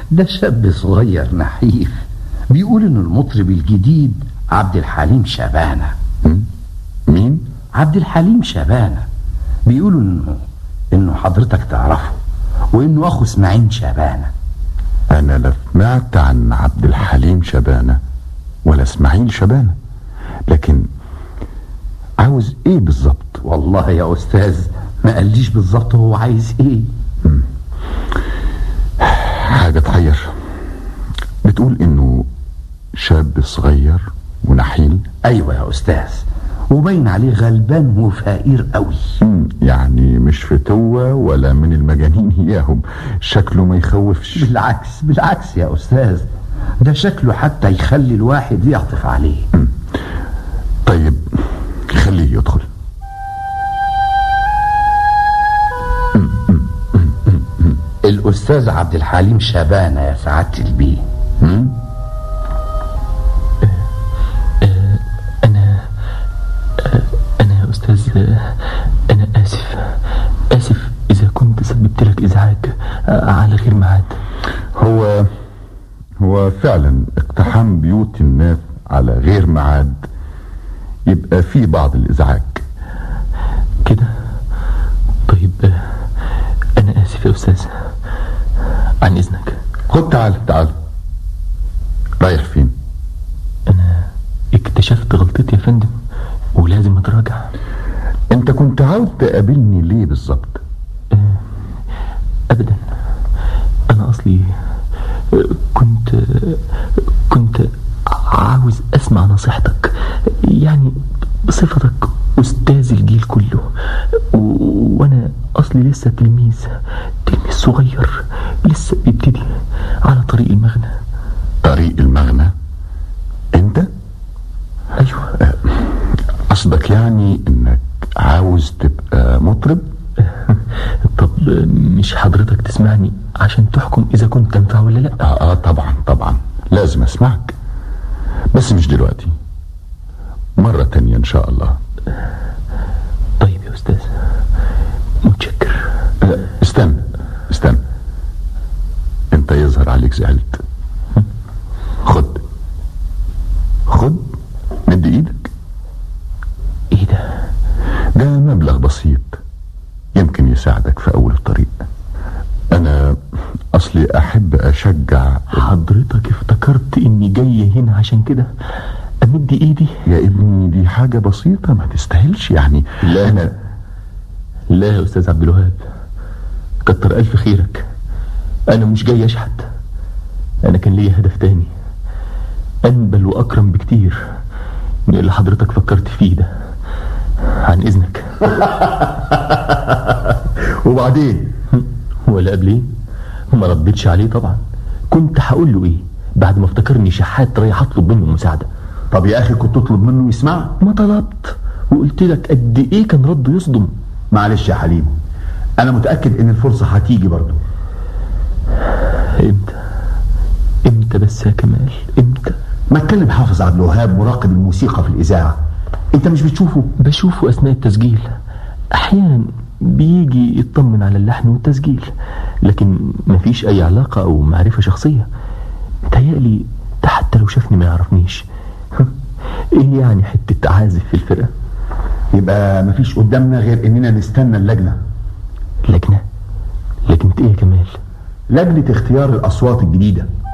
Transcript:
ده شاب صغير نحيف بيقول انه المطرب الجديد عبد الحليم شبانة مين؟ عبد الحليم شبانة بيقولوا انه انه حضرتك تعرفه وانه اخو اسماعيل شبانة انا لا سمعت عن عبد الحليم شبانة ولا اسماعيل شبانة لكن عاوز ايه بالظبط والله يا استاذ ما قاليش بالظبط هو عايز ايه حاجة تحير بتقول انه شاب صغير ونحيل ايوه يا استاذ وباين عليه غلبان وفقير قوي مم، يعني مش فتوة ولا من المجانين اياهم شكله ما يخوفش بالعكس بالعكس يا استاذ ده شكله حتى يخلي الواحد يعطف عليه طيب خليه يدخل الاستاذ عبد الحليم شبانة يا سعادة البيه أنا أنا يا أستاذ أنا آسف آسف إذا كنت سببت لك إزعاج على غير ميعاد هو هو فعلا اقتحام بيوت الناس على غير ميعاد يبقى في بعض الازعاج كده طيب أنا آسف يا أستاذ عن إذنك خد تعال تعال رايح فين أنا اكتشفت غلطتي يا فندم ولازم أتراجع انت كنت عاوز تقابلني ليه بالظبط أبدا أنا أصلي كنت كنت عاوز أسمع نصيحتك يعني بصفتك أستاذ الجيل كله و- وأنا أصلي لسه تلميذ تلميذ صغير لسه بيبتدي على طريق المغنى طريق المغنى انت أيوه قصدك يعني انك عاوز تبقى مطرب طب مش حضرتك تسمعني عشان تحكم إذا كنت تنفع ولا لأ اه, آه طبعا طبعا لازم اسمعك بس مش دلوقتي مرة تانية ان شاء الله طيب يا أستاذ متشكر لا استنى استنى انت يظهر عليك زعلت خد خد مد ايدك إيه ده ده مبلغ بسيط يمكن يساعدك في اول الطريق انا اصلي احب اشجع حضرتك افتكرت اني جاي هنا عشان كده امد ايدي يا ابني دي حاجة بسيطة ما تستاهلش يعني لا انا لا يا استاذ عبد الوهاب كتر الف خيرك انا مش جاي اشحت انا كان ليا هدف تاني انبل واكرم بكتير من اللي حضرتك فكرت فيه ده عن اذنك وبعدين ولا قبليه ما ردتش عليه طبعا كنت هقول له ايه بعد ما افتكرني شحات رايح اطلب منه مساعده طب يا اخي كنت تطلب منه يسمع ما طلبت وقلت لك قد ايه كان رده يصدم معلش يا حليم انا متاكد ان الفرصه هتيجي برضه امتى امتى بس يا كمال امتى ما تكلم حافظ عبد الوهاب مراقب الموسيقى في الاذاعه انت مش بتشوفه بشوفه اثناء التسجيل احيانا بيجي يطمن على اللحن والتسجيل لكن مفيش اي علاقة او معرفة شخصية متهيألي ده حتى لو شافني ما يعرفنيش ايه يعني حتة عازف في الفرقة يبقى مفيش قدامنا غير اننا نستنى اللجنه لجنة لجنة ايه يا كمال لجنه اختيار الاصوات الجديده